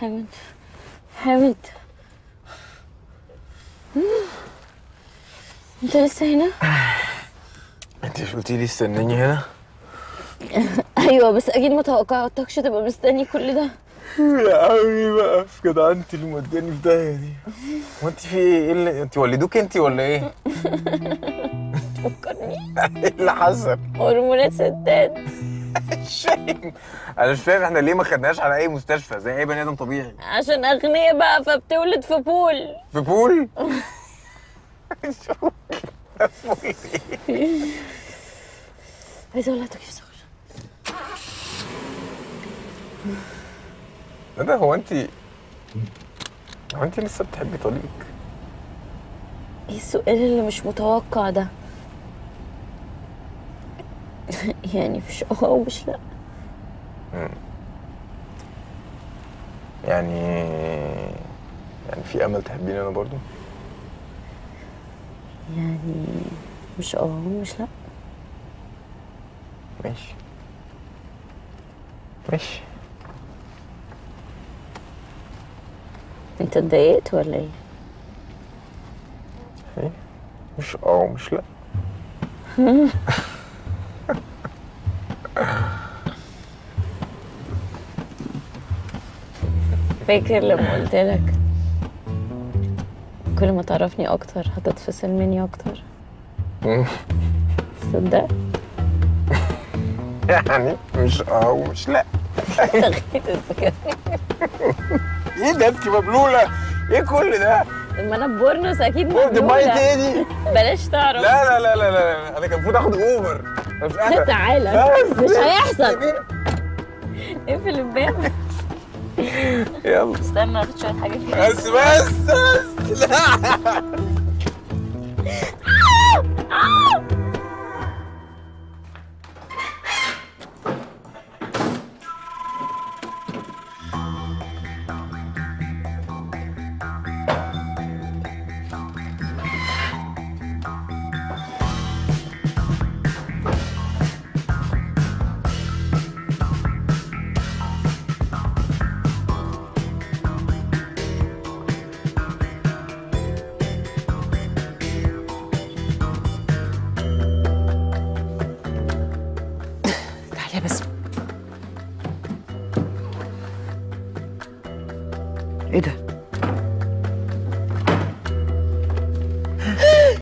حامد حامد انت لسه هنا انت مش قلتي لي استناني هنا ايوه بس اكيد ما توقعتكش تبقى مستني كل ده يا قوي بقى في جدعنتي اللي موداني في داهيه دي هو انت في ايه ايه اللي انت ولدوك انت ولا ايه؟ فكرني ايه اللي حصل؟ هرمونات ستات مش فاهم انا مش فاهم احنا ليه ما خدناش على اي مستشفى زي اي بني ادم طبيعي عشان اغنياء بقى فبتولد في بول في بول؟ بول ايه؟ عايزه اقول لها تكييف سخن ايه ده هو انت هو انت لسه بتحبي طليقك؟ ايه السؤال اللي مش متوقع ده يعني مش اه ومش لا يعني يعني في امل تحبيني انا برضو؟ يعني مش اه ومش لا ماشي ماشي انت اتضايقت ولا ايه ايه مش اه ومش لا فاكر لما قلت لك كل ما تعرفني اكتر هتتفصل مني اكتر تصدق يعني مش اه ومش لا تخيل الفكرة. ايه ده انت مبلوله ايه كل ده لما انا بورنوس اكيد قلت مبلولة. بايت ايه دي بلاش تعرف لا لا لا لا لا انا كان المفروض اخد اوبر انا مش لا قادر تعالى بس. مش هيحصل اقفل الباب يلا استنى اخد شويه حاجات كده بس بس بس لا